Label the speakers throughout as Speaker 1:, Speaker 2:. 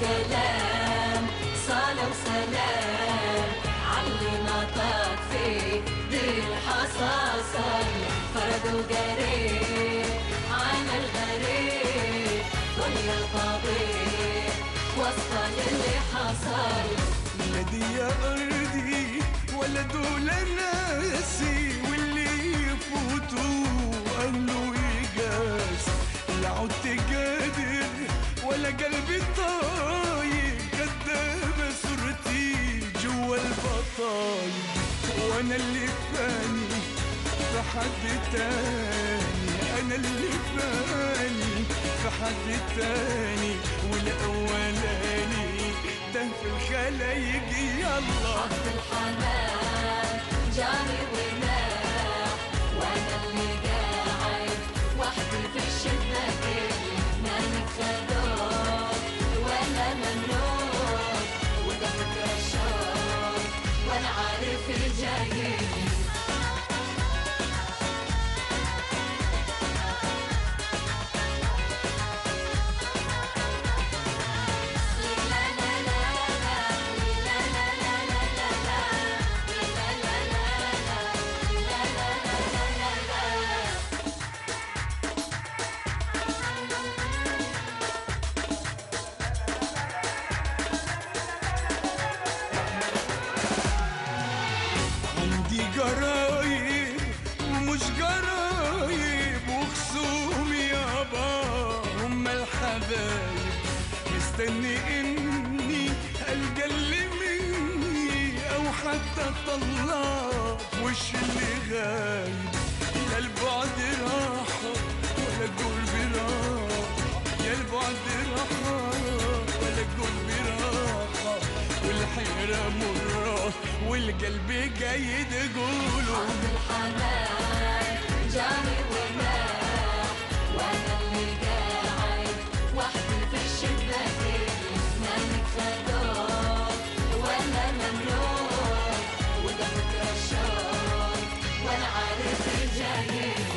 Speaker 1: كلام صلاة وسلام علي نطق في دي الحصاصل فرد وقريب على الغريب دنيا طبيب وصل اللي حصل
Speaker 2: لا دي يا أرضي ولا دول ناسي واللي يفوتوا أهله يجاز لا عدت قادر ولا قلبي طايق كدابة صورتي جوا البطايق وأنا اللي فاني في حد تاني أنا اللي فاني في حد تاني والأولاني ده في الخلايق يلا
Speaker 1: عبد الحنان جاري وناح وانا اللي قاعد وحدي في الشباك مالك خدود ولا ممنوع وده فكرة شوق وانا عارف الجايين
Speaker 2: عندي جرايب ومش جرايب وخصوم يابا هم الحبايب مستني اني القى اللي مني او حتى اطلع وش اللي غايب لا البعد راحة ولا قلبي راحة يا البعد راحة ولا قلبي راحة والحيرة مرة والقلب جاي تقوله
Speaker 1: عبد الحنان جاري وناح وانا اللي قاعد وحدي في الشباك مالك خدود ولا ممنوع وده فكرة شوق وانا عارف الجايين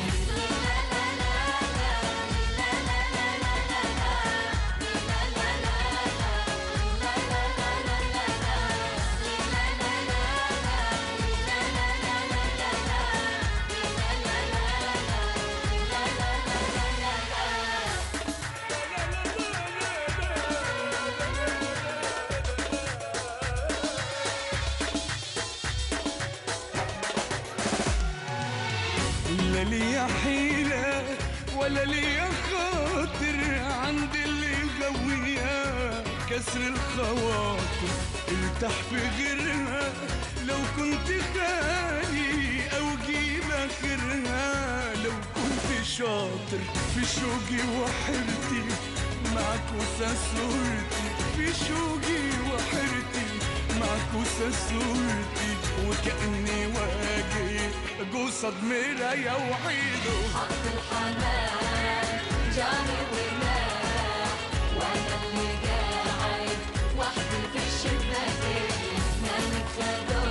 Speaker 2: لا ليا حيلة ولا ليا خاطر عند اللي غوية كسر الخواطر ارتاح في غيرها لو كنت غالي او جيب اخرها لو كنت شاطر في شوقي وحرتي معكوسة صورتي في شوقي وحرتي معكوسة صورتي وكأني واجي قصد مراية وحيده
Speaker 1: عبد الحنان جاري وناح وانا اللي قاعد وحدي في الشباك مالك خدود